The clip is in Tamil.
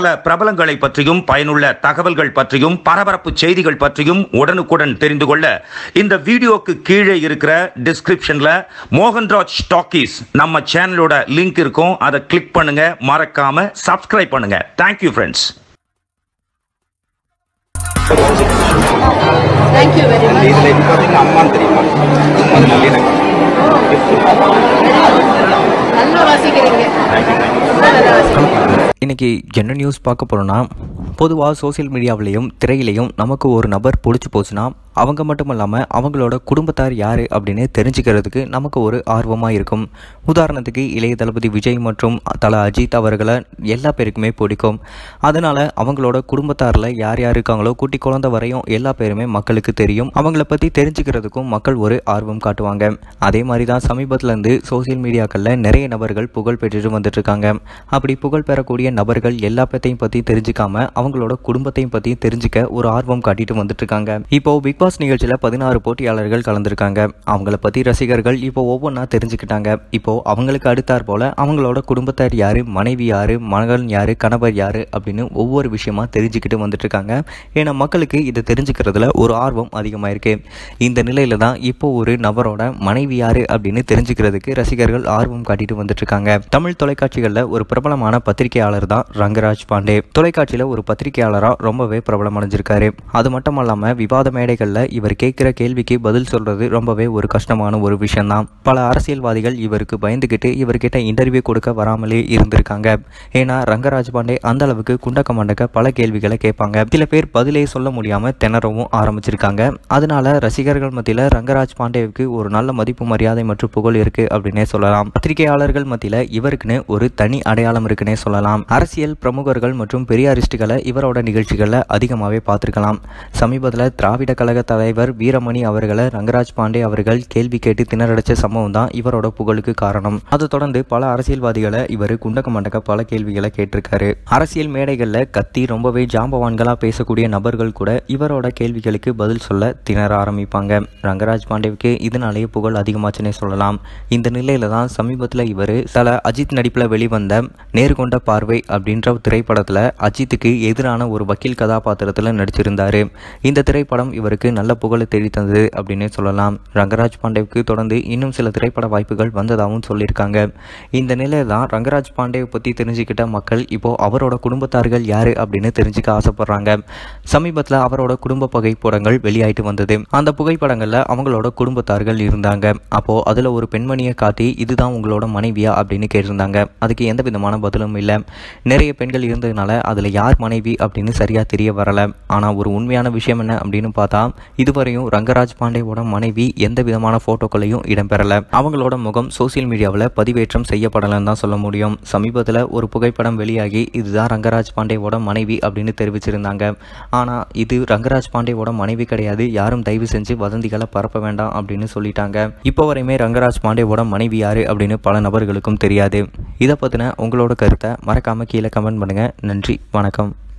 சகல பிரபலங்களை பற்றியும் பயனுள்ள தகவல்கள் பற்றியும் பரபரப்பு செய்திகள் பற்றியும் உடனுக்குடன் தெரிந்து கொள்ள இந்த வீடியோக்கு கீழே இருக்கிற டிஸ்கிரிப்ஷன்ல மோகன்ராஜ் ஸ்டாக்கீஸ் நம்ம சேனலோட லிங்க் இருக்கும் அதை கிளிக் பண்ணுங்க மறக்காம சப்ஸ்கிரைப் பண்ணுங்க thank you friends thank you very much இதுல இது பார்த்தீங்கன்னா அம்மான்னு தெரியுமா அது நல்லிணக்கம் நல்லா வாசிக்கிறீங்க ரொம்ப நல்லா வாசிக்கிறீங்க இன்னைக்கு என்ன நியூஸ் பார்க்க போகிறோன்னா பொதுவாக சோஷியல் மீடியாவிலையும் திரையிலையும் நமக்கு ஒரு நபர் பிடிச்சி போச்சுன்னா அவங்க மட்டும் இல்லாமல் அவங்களோட குடும்பத்தார் யார் அப்படின்னு தெரிஞ்சுக்கிறதுக்கு நமக்கு ஒரு ஆர்வமாக இருக்கும் உதாரணத்துக்கு இளைய தளபதி விஜய் மற்றும் தல அஜித் அவர்களை எல்லா பேருக்குமே பிடிக்கும் அதனால் அவங்களோட குடும்பத்தாரில் யார் யார் இருக்காங்களோ குட்டி குழந்தை வரையும் எல்லா பேருமே மக்களுக்கு தெரியும் அவங்கள பற்றி தெரிஞ்சுக்கிறதுக்கும் மக்கள் ஒரு ஆர்வம் காட்டுவாங்க அதே மாதிரி தான் சமீபத்துலேருந்து சோஷியல் மீடியாக்களில் நிறைய நபர்கள் புகழ் பெற்றுட்டு வந்துட்டு இருக்காங்க அப்படி புகழ் பெறக்கூடிய நபர்கள் எல்லா பேத்தையும் பற்றி தெரிஞ்சுக்காம அவங்களோட குடும்பத்தையும் பற்றி தெரிஞ்சுக்க ஒரு ஆர்வம் காட்டிட்டு வந்துட்டு இருக்காங்க இப்போ பிக் பாஸ் நிகழ்ச்சியில் பதினாறு போட்டியாளர்கள் கலந்துருக்காங்க அவங்கள பற்றி ரசிகர்கள் இப்போ ஒவ்வொன்றா தெரிஞ்சுக்கிட்டாங்க இப்போ அவங்களுக்கு அடுத்தாற் போல அவங்களோட குடும்பத்தார் யாரு மனைவி யாரு மகன் யாரு கணவர் யாரு அப்படின்னு ஒவ்வொரு விஷயமா தெரிஞ்சுக்கிட்டு வந்துட்டு இருக்காங்க ஏன்னா மக்களுக்கு இதை தெரிஞ்சுக்கிறதுல ஒரு ஆர்வம் அதிகமாயிருக்கு இந்த நிலையில தான் இப்போ ஒரு நபரோட மனைவி யாரு அப்படின்னு தெரிஞ்சுக்கிறதுக்கு ரசிகர்கள் ஆர்வம் காட்டிட்டு வந்துட்டு இருக்காங்க தமிழ் தொலைக்காட்சிகளில் ஒரு பிரபலமான பத்திரிகையாளர் தான் ரங்கராஜ் பாண்டே தொலைக்காட்சியில் ஒரு பத்திரிகையாளராக ரொம்பவே பிரபலம் அடைஞ்சிருக்காரு அது மட்டும் இல்லாமல் விவாத மேடைகளில் இவர் கேட்குற கேள்விக்கு பதில் சொல்றது ரொம்பவே ஒரு கஷ்டமான ஒரு விஷயம்தான் பல அரசியல்வாதிகள் இவருக்கு பயந்துக்கிட்டு இவர்கிட்ட இன்டர்வியூ கொடுக்க வராமலே இருந்திருக்காங்க ஏன்னா ரங்கராஜ் பாண்டே அந்த அளவுக்கு குண்டக்க மண்டக்க பல கேள்விகளை கேட்பாங்க சில பேர் பதிலே சொல்ல முடியாம திணறவும் ஆரம்பிச்சிருக்காங்க அதனால ரசிகர்கள் மத்தியில் ரங்கராஜ் பாண்டேவுக்கு ஒரு நல்ல மதிப்பு மரியாதை மற்றும் புகழ் இருக்கு அப்படின்னே சொல்லலாம் பத்திரிகையாளர்கள் மத்தியில் இவருக்குன்னு ஒரு தனி அடையாளம் இருக்குன்னே சொல்லலாம் அரசியல் பிரமுகர்கள் மற்றும் பெரியாரிஸ்டுகளை இவரோட நிகழ்ச்சிகளில் அதிகமாகவே பார்த்துருக்கலாம் சமீபத்தில் திராவிட கழக தலைவர் வீரமணி அவர்களை ரங்கராஜ் பாண்டே அவர்கள் கேள்வி கேட்டு திணறடிச்ச சம்பவம் தான் இவரோட புகழுக்கு காரணம் அதை தொடர்ந்து பல அரசியல்வாதிகளை இவர் குண்டக்க மண்டக்க பல கேள்விகளை கேட்டிருக்காரு அரசியல் மேடைகளில் கத்தி ரொம்பவே ஜாம்பவான்களாக பேசக்கூடிய நபர்கள் கூட இவரோட கேள்விகளுக்கு பதில் சொல்ல திணற ஆரம்பிப்பாங்க ரங்கராஜ் பாண்டேவுக்கு இதனாலேயே புகழ் அதிகமாச்சுன்னே சொல்லலாம் இந்த நிலையில தான் சமீபத்தில் இவர் சில அஜித் நடிப்பில் வெளிவந்த நேர்கொண்ட பார்வை அப்படின்ற திரைப்படத்தில் அஜித்துக்கு எதிரான ஒரு வக்கீல் கதாபாத்திரத்தில் நடிச்சிருந்தாரு இந்த திரைப்படம் இவருக்கு நல்ல புகழை தேடி தந்தது அப்படின்னு சொல்லலாம் ரங்கராஜ் பாண்டேவுக்கு தொடர்ந்து இன்னும் சில திரைப்பட வாய்ப்புகள் வந்ததாகவும் சொல்லியிருக்காங்க இந்த நிலையில தான் ரங்கராஜ் பாண்டேவை பற்றி தெரிஞ்சுக்கிட்ட மக்கள் இப்போ அவரோட குடும்பத்தார்கள் யாரு அப்படின்னு தெரிஞ்சுக்க ஆசைப்படுறாங்க சமீபத்தில் அவரோட குடும்ப புகைப்படங்கள் வெளியாயிட்டு வந்தது அந்த புகைப்படங்களில் அவங்களோட குடும்பத்தார்கள் இருந்தாங்க அப்போ அதில் ஒரு பெண்மணியை காட்டி இதுதான் உங்களோட மனைவியா அப்படின்னு கேட்டிருந்தாங்க அதுக்கு எந்த விதமான பதிலும் இல்லை நிறைய பெண்கள் இருந்ததுனால அதில் யார் மனைவி அப்படின்னு சரியாக தெரிய வரல ஆனால் ஒரு உண்மையான விஷயம் என்ன அப்படின்னு பார்த்தா இதுவரையும் ரங்கராஜ் பாண்டேவோட மனைவி எந்த விதமான ஃபோட்டோக்களையும் இடம்பெறல அவங்களோட முகம் சோசியல் மீடியாவில் பதிவேற்றம் செய்யப்படலைன்னு தான் சொல்ல முடியும் சமீபத்தில் ஒரு புகைப்படம் வெளியாகி இதுதான் ரங்கராஜ் பாண்டேவோட மனைவி அப்படின்னு தெரிவிச்சிருந்தாங்க ஆனால் இது ரங்கராஜ் பாண்டேவோட மனைவி கிடையாது யாரும் தயவு செஞ்சு வதந்திகளை பரப்ப வேண்டாம் அப்படின்னு சொல்லிட்டாங்க இப்போ வரையுமே ரங்கராஜ் பாண்டேவோட மனைவி யாரு அப்படின்னு பல நபர்களுக்கும் தெரியாது இதை பற்றின உங்களோட கருத்தை மறக்காம கீழே கமெண்ட் பண்ணுங்க நன்றி வணக்கம்